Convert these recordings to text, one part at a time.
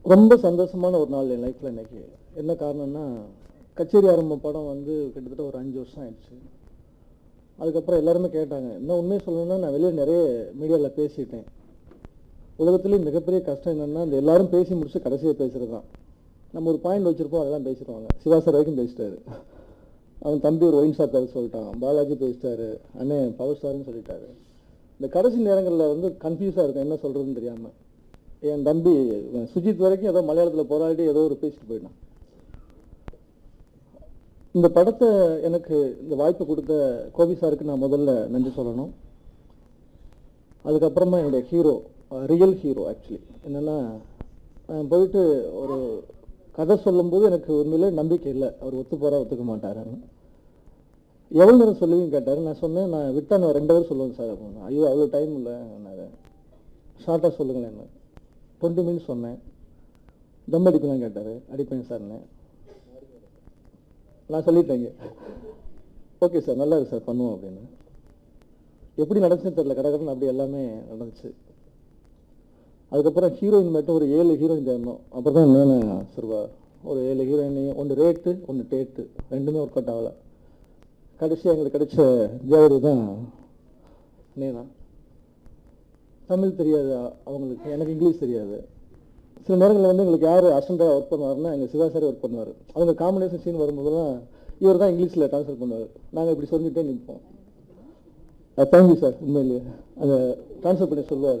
ரொம்ப சந்தோஷமான ஒரு நாள் என் லைஃப்பில் இன்னைக்கு என்ன காரணம்னா கச்சேரி ஆரம்ப படம் வந்து கிட்டத்தட்ட ஒரு அஞ்சு வருஷம் ஆயிடுச்சு அதுக்கப்புறம் எல்லாருமே கேட்டாங்க இன்னும் உண்மையை சொல்லணும்னா நான் வெளியே நிறைய மீடியாவில் பேசிட்டேன் உலகத்துலேயே மிகப்பெரிய கஷ்டம் என்னென்னா இந்த எல்லாரும் பேசி முடிச்சு கடைசியாக பேசுகிறது தான் நம்ம ஒரு பாயிண்ட் வச்சுருப்போம் அதெல்லாம் பேசிடுவாங்க சிவா சார் வரைக்கும் பேசிட்டாரு அவன் தம்பி ஒரு ஒயின் ஷாப் கதை சொல்லிட்டான் பாலாஜி பேசிட்டாரு அண்ணே பவர் ஸ்டார்னு சொல்லிட்டாரு இந்த கடைசி நேரங்களில் வந்து கன்ஃபியூஸாக இருக்கும் என்ன சொல்கிறதுன்னு தெரியாமல் என் தம்பி இவன் சுஜித் வரைக்கும் ஏதோ மலையாளத்தில் போராடி ஏதோ ஒரு பேசிட்டு போயிட்டான் இந்த படத்தை எனக்கு இந்த வாய்ப்பு கொடுத்த கோபி சாருக்கு நான் முதல்ல நன்றி சொல்லணும் அதுக்கப்புறமா என்னுடைய ஹீரோ ரியல் ஹீரோ ஆக்சுவலி என்னென்னா நான் போயிட்டு ஒரு கதை சொல்லும்போது எனக்கு உண்மையிலே நம்பிக்கை இல்லை அவர் ஒத்து போகிறா ஒத்துக்க மாட்டாருன்னு எவ்வளோ நேரம் சொல்லுவீங்க கேட்டார் நான் சொன்னேன் நான் விட்டா நான் ரெண்டு ஹவர் சொல்லுவேன் சார் அப்படின்னு ஐயோ அவ்வளோ டைம் இல்லை நான் ஷார்ட்டாக சொல்லுங்களேன் டுவெண்ட்டி மினிட்ஸ் சொன்னேன் தம் அடிப்பேன் கேட்டார் அடிப்பேன் சார்னு நான் சொல்லிட்டேங்க ஓகே சார் நல்லா இருக்கு சார் பண்ணுவோம் அப்படின்னு எப்படி நடந்துச்சுன்னு தெரியல கடற்கடன் அப்படி எல்லாமே நடந்துச்சு அதுக்கப்புறம் ஹீரோயின் மட்டும் ஒரு ஏழு ஹீரோயின் தேடணும் அப்புறம் தான் என்னென்ன சொல்வா ஒரு ஏழு ஹீரோயினையும் ஒன்று ரேட்டு ஒன்று டேட்டு ரெண்டுமே ஒர்க் அவுட் ஆகலை கடைசியாக எங்களுக்கு கிடைச்ச ஜோடி தான் நேனா தமிழ் தெரியாது அ- அவங்களுக்கு எனக்கு இங்கிலீஷ் தெரியாது சில நேரங்களில் வந்து எங்களுக்கு யார் அசண்டாக ஒர்க் பண்ணுவாருன்னா எங்கள் சிவா சாரே ஒர்க் பண்ணுவார் அவங்க காம்பினேஷன் சீன் வரும்போதெல்லாம் இவர் தான் இங்கிலீஷில் ட்ரான்ஸ்ஃபர் பண்ணுவார் நாங்கள் இப்படி சொல்லிட்டே நிற்போம் தேங்க்யூ சார் உண்மையிலேயே அதை ட்ரான்ஸ்ஃபர் பண்ணி சொல்லுவார்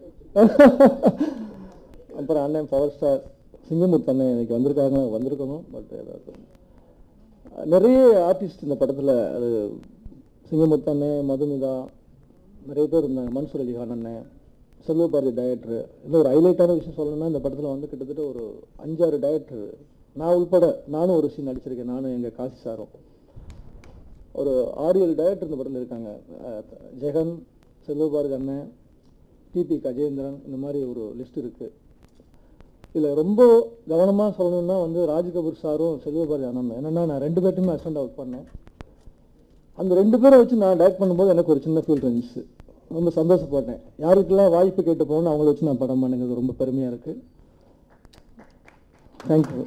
அப்புறம் அண்ணன் பவர் ஸ்டார் சிங்கமுத்து அண்ணன் இன்னைக்கு வந்திருக்காங்க வந்திருக்கணும் பட் ஏதாவது நிறைய ஆர்டிஸ்ட் இந்த படத்தில் அது சிங்கமுத்து அண்ணன் மதுமிதா நிறைய பேர் இருந்தாங்க மன்சூர் அலிகான் அண்ணன் செல்வபாரதி டைரக்டர் இன்னும் ஒரு ஹைலைட்டான விஷயம் சொல்லணும்னா இந்த படத்தில் வந்து கிட்டத்தட்ட ஒரு அஞ்சாறு டைரக்டர் நான் உள்பட நானும் ஒரு சீன் நடிச்சிருக்கேன் நானும் எங்கள் காசி சாரும் ஒரு ஆறு ஏழு டைரக்டர் இந்த படத்தில் இருக்காங்க அஹ் ஜெகன் செல்வபாரதி அண்ணன் டிபி கஜேந்திரன் இந்த மாதிரி ஒரு லிஸ்ட் இருக்குது இதில் ரொம்ப கவனமாக சொல்லணும்னா வந்து ராஜ் கபூர் சாரும் செல்வபாரதி அண்ணன் என்னென்னா நான் ரெண்டு பேர்ட்டுமே அசிஸ்டண்டாக ஒர்க் பண்ணேன் அந்த ரெண்டு பேரை வச்சு நான் டைரக்ட் பண்ணும்போது எனக்கு ஒரு சின்ன ஃபீல் இருந்துச்சு ரொம்ப சந்தோஷப்பட்டேன் யாருக்கெல்லாம் வாய்ப்பு கேட்டு போகணும் அவங்கள வச்சு நான் படம் பண்ணுங்கிறது ரொம்ப பெருமையாக இருக்குது தேங்க்யூ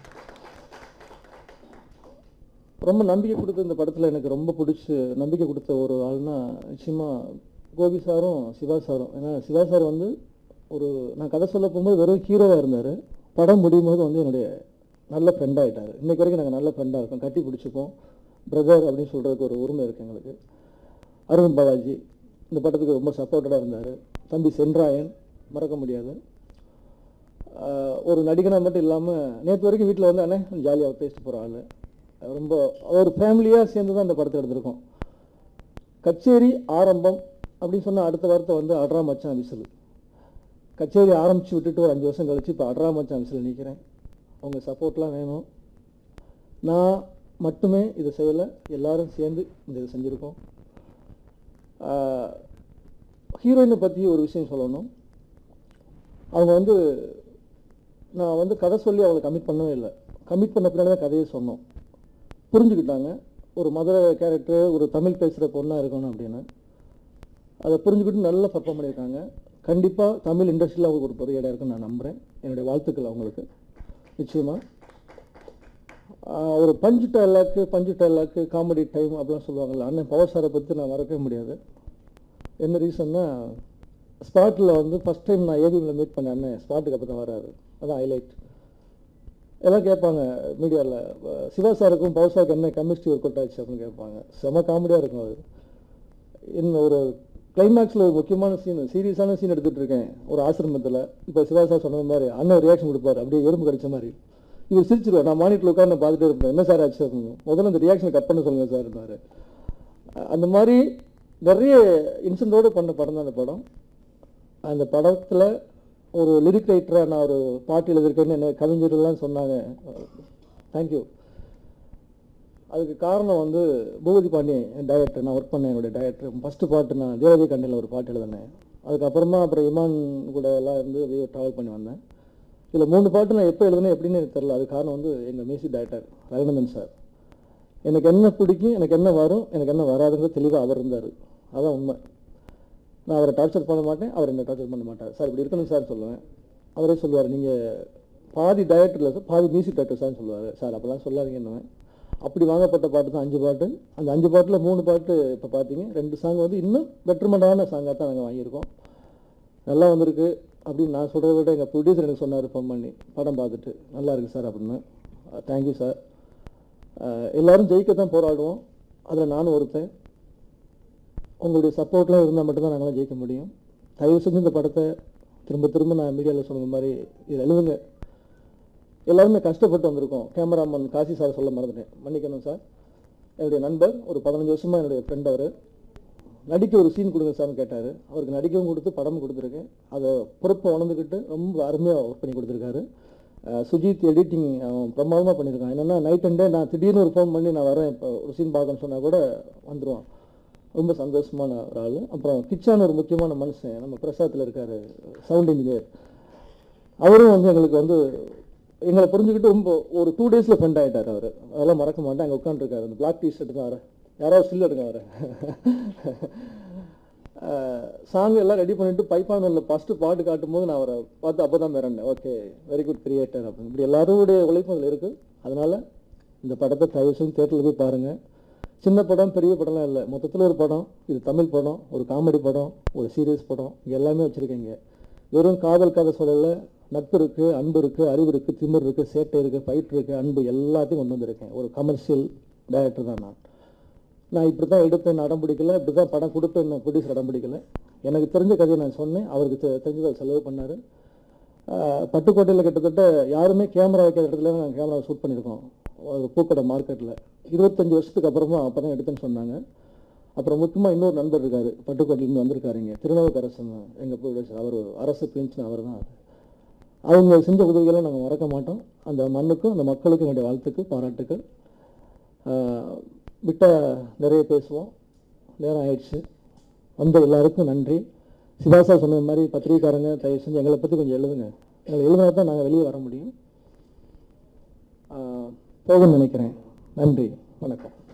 ரொம்ப நம்பிக்கை கொடுத்த இந்த படத்தில் எனக்கு ரொம்ப பிடிச்சி நம்பிக்கை கொடுத்த ஒரு ஆள்னா நிச்சயமாக கோபி சாரும் சிவா சாரும் ஏன்னா சிவா சார் வந்து ஒரு நான் கதை சொல்ல போகும்போது வெறும் ஹீரோவாக இருந்தார் படம் முடியும் போது வந்து என்னுடைய நல்ல ஃப்ரெண்ட் ஆகிட்டார் இன்னைக்கு வரைக்கும் நாங்கள் நல்ல ஃப்ரெண்டாக இருக்கோம் கட்டி பிடிச்சிப்போம் பிரதர் அப்படின்னு சொல்கிறதுக்கு ஒரு உரிமை இருக்குது எங்களுக்கு அருண் பாலாஜி இந்த படத்துக்கு ரொம்ப சப்போர்ட்டடாக இருந்தார் தம்பி சென்றாயன் மறக்க முடியாது ஆஹ் ஒரு நடிகனா மட்டும் இல்லாமல் நேற்று வரைக்கும் வீட்டில் வந்து அண்ணே ஜாலியாக பேசிட்டு போகிற ஆள் ரொம்ப ஒரு ஃபேமிலியாக சேர்ந்து தான் இந்த படத்தை எடுத்திருக்கோம் கச்சேரி ஆரம்பம் அப்படின்னு சொன்னால் அடுத்த வாரத்தை வந்து அட்ரா மச்சான் விசில் கச்சேரி ஆரம்பித்து விட்டுட்டு ஒரு அஞ்சு வருஷம் கழிச்சு இப்போ அட்ரா மச்சான் விசில் நிற்கிறேன் உங்கள் சப்போர்ட்லாம் வேணும் நான் மட்டுமே இதை செய்யலை எல்லாரும் சேர்ந்து இந்த இதை செஞ்சுருக்கோம் ஹீரோயினை பற்றி ஒரு விஷயம் சொல்லணும் அவங்க வந்து நான் வந்து கதை சொல்லி அவளை கமிட் பண்ணவே இல்லை கமிட் பண்ண பின்னாடி தான் கதையை சொன்னோம் புரிஞ்சுக்கிட்டாங்க ஒரு மதுரை கேரக்டர் ஒரு தமிழ் பேசுகிற பொண்ணாக இருக்கணும் அப்படின்னு அதை புரிஞ்சுக்கிட்டு நல்லா பர்ஃபார்ம் பண்ணியிருக்காங்க கண்டிப்பாக தமிழ் இண்டஸ்ட்ரியில் அவங்களுக்கு ஒரு பெரிய இடம் இருக்குன்னு நான் நம்புகிறேன் என்னுடைய வாழ்த்துக்கள் அவங்களுக்கு நிச்சயமாக ஆஹ் ஒரு பஞ்சு டைலாக்கு பஞ்சு டைலாக்கு காமெடி டைம் அப்படிலாம் சொல்லுவாங்கல்ல அண்ணன் பவர் சாரை பற்றி நான் மறக்கவே முடியாது என்ன ரீசன்னா ஸ்பாட்டில் வந்து ஃபஸ்ட் டைம் நான் ஏபிஎம்ல மீட் பண்ண அண்ணன் ஸ்பாட்டுக்கு அப்போ தான் வராரு அதான் ஹைலைட் எல்லாம் கேட்பாங்க மீடியாவில் சிவா சாருக்கும் பவர் சாருக்கு என்ன கெமிஸ்ட்ரி ஒர்க் அவுட் ஆச்சு அப்படின்னு கேட்பாங்க செம காமெடியாக இருக்கும் அது இன்னும் ஒரு கிளைமேக்ஸில் ஒரு முக்கியமான சீன் சீரியஸான சீன் எடுத்துகிட்டு இருக்கேன் ஒரு ஆசிரமத்தில் இப்போ சிவா சார் சொன்ன மாதிரி அண்ணன் ரியாக்ஷன் கொடுப்பாரு அப்படியே எறும்பு கடிச்ச மாதிரி இவர் சிரிச்சிருவார் நான் மானிட்டில் உட்காந்து நான் பார்த்துட்டே இருப்பேன் என்ன சார் ஆச்சு அப்படின்னு முதல்ல அந்த ரியாக்ஷன் கட் பண்ண சொல்லுங்கள் சார் இருந்தார் அந்த மாதிரி நிறைய இன்சிடென்ட்டோடு பண்ண படம் தான் அந்த படம் அந்த படத்தில் ஒரு லிரிக் ரைட்டராக நான் ஒரு பாட்டு எழுதியிருக்கேன்னு என்ன கவிஞர்கள்லாம் சொன்னாங்க தேங்க்யூ அதுக்கு காரணம் வந்து பூபதி பாண்டியன் என் டைரக்டர் நான் ஒர்க் பண்ணேன் என்னுடைய டைரக்டர் ஃபஸ்ட்டு பாட்டு நான் தேவதி கண்ணில் ஒரு பாட்டு எழுதினேன் அதுக்கப்புறமா அப்புறம் இமான் கூட எல்லாம் இருந்து வெளியே ட்ராவல் பண்ணி வந்தேன் இதில் மூணு பாட்டு நான் எப்போ எழுதுனேன் எப்படின்னு எனக்கு தெரியல அது காரணம் வந்து எங்கள் மியூசிக் டைரக்டர் ரகுநந்தன் சார் எனக்கு என்ன பிடிக்கும் எனக்கு என்ன வரும் எனக்கு என்ன வராதுங்கிறது தெளிவாக அவர் இருந்தார் அதான் உண்மை நான் அவரை டார்ச்சர் பண்ண மாட்டேன் அவர் என்ன டார்ச்சர் பண்ண மாட்டார் சார் இப்படி இருக்கணும் சார் சொல்லுவேன் அவரே சொல்லுவார் நீங்கள் பாதி டைரக்டர் இல்லை சார் பாதி மியூசிக் டைரக்டர் சார்னு சொல்லுவார் சார் அப்போலாம் சொல்லாதீங்கன்னு அப்படி வாங்கப்பட்ட பாட்டு தான் அஞ்சு பாட்டு அந்த அஞ்சு பாட்டில் மூணு பாட்டு இப்போ பார்த்தீங்க ரெண்டு சாங் வந்து இன்னும் பெட்டர்மெண்டான சாங்காக தான் நாங்கள் வாங்கியிருக்கோம் நல்லா வந்திருக்கு அப்படின்னு நான் சொல்கிறத விட எங்கள் ப்ரொடியூசர் எனக்கு சொன்னார் ஃபோன் பண்ணி படம் பார்த்துட்டு நல்லா இருக்கு சார் அப்படின்னு தேங்க்யூ சார் எல்லோரும் ஜெயிக்க தான் போராடுவோம் அதில் நானும் ஒருத்தன் உங்களுடைய சப்போர்ட்லாம் இருந்தால் மட்டும்தான் நாங்களாம் ஜெயிக்க முடியும் தயவு செஞ்சு இந்த படத்தை திரும்ப திரும்ப நான் மீடியாவில் சொன்ன மாதிரி இது எழுதுங்க எல்லாருமே கஷ்டப்பட்டு வந்திருக்கோம் கேமராமேன் காசி சார் சொல்ல மறந்துட்டேன் மன்னிக்கணும் சார் என்னுடைய நண்பர் ஒரு பதினஞ்சு வருஷமாக என்னுடைய ஃப்ரெண்ட் அவர் நடிக்க ஒரு சீன் கொடுங்க சார்னு கேட்டார் அவருக்கு நடிக்கவும் கொடுத்து படமும் கொடுத்துருக்கேன் அதை பொறுப்பை உணர்ந்துக்கிட்டு ரொம்ப அருமையாக ஒர்க் பண்ணி கொடுத்துருக்காரு அஹ் சுஜித் எடிட்டிங் பிரமாதமாக பண்ணியிருக்கான் என்னென்னா நைட் அண்ட் டே நான் திடீர்னு ஒரு ஃபோன் பண்ணி நான் வரேன் இப்போ ஒரு சீன் பார்க்கணும்னு சொன்னால் கூட வந்துடுவான் ரொம்ப சந்தோஷமான ஒரு ஆள் அப்புறம் கிச்சான் ஒரு முக்கியமான மனுஷன் நம்ம பிரசாத்தில் இருக்கார் சவுண்ட் இன்ஜினியர் அவரும் வந்து எங்களுக்கு வந்து எங்களை புரிஞ்சுக்கிட்டு ரொம்ப ஒரு டூ டேஸில் ஃப்ரெண்ட் ஆகிட்டார் அவர் அதெல்லாம் மறக்க மாட்டேன் அங்கே உட்காந்துருக்காரு அந்த பிளாக் டிஷர்ட் தான் வர யாராவது ஸ்டில் எடுங்க வர சாங் எல்லாம் ரெடி பண்ணிட்டு பைப்பானில் ஃபஸ்ட்டு பாட்டு காட்டும்போது நான் அவரை பார்த்து அப்போ தான் மிரண்டேன் ஓகே வெரி குட் கிரியேட்டர் அப்படின்னு இப்படி எல்லாருடைய உழைப்பும் அதில் இருக்குது அதனால் இந்த படத்தை தயவு செஞ்சு தேட்டரில் போய் பாருங்கள் சின்ன படம் பெரிய படம்லாம் இல்லை மொத்தத்தில் ஒரு படம் இது தமிழ் படம் ஒரு காமெடி படம் ஒரு சீரியஸ் படம் இங்கே எல்லாமே வச்சுருக்கீங்க வெறும் காதல் கதை சொல்லலை நட்பு இருக்குது அன்பு இருக்குது அறிவு இருக்குது திமிர் இருக்குது சேட்டை இருக்குது ஃபைட் இருக்குது அன்பு எல்லாத்தையும் கொண்டு வந்திருக்கேன் ஒரு கமர்ஷியல் டைரக்டர் தான் நான் நான் இப்படி தான் எடுப்பேன் அடம் பிடிக்கல இப்படி தான் படம் கொடுப்பேன் ப்ரொடியூசர் அடம் பிடிக்கல எனக்கு தெரிஞ்ச கதையை நான் சொன்னேன் அவருக்கு தெ- தெரிஞ்சதை செலவு பண்ணார் பட்டுக்கோட்டையில் கிட்டத்தட்ட யாருமே கேமரா வைக்காத இடத்துல நாங்கள் கேமரா ஷூட் பண்ணியிருக்கோம் ஒரு பூக்கடை மார்க்கெட்டில் இருபத்தஞ்சி வருஷத்துக்கு அப்புறமா அப்போ தான் எடுத்தேன்னு சொன்னாங்க அப்புறம் முக்கியமாக இன்னொரு நண்பர் இருக்கார் பட்டுக்கோட்டையிலேருந்து வந்திருக்காரு இங்கே திருநாவுக்கரசன் எங்கள் ப்ரொடியூசர் அவர் அரசு பென்ஷன் அவர் தான் அது அவங்க செஞ்ச உதவிகளை நாங்கள் மறக்க மாட்டோம் அந்த மண்ணுக்கும் அந்த மக்களுக்கும் என்னுடைய வாழ்த்துக்கள் பாராட்டுக்கள் ஆஹ் விட்டா நிறைய பேசுவோம் நேரம் ஆயிடுச்சு வந்த எல்லாருக்கும் நன்றி சிவாசா சொன்ன மாதிரி பத்திரிகைக்காரங்க தயவு செஞ்சு எங்களை பற்றி கொஞ்சம் எழுதுங்க எங்களை எழுதினா தான் நாங்கள் வெளியே வர முடியும் ஆஹ் போகணும்னு நினைக்கிறேன் நன்றி வணக்கம்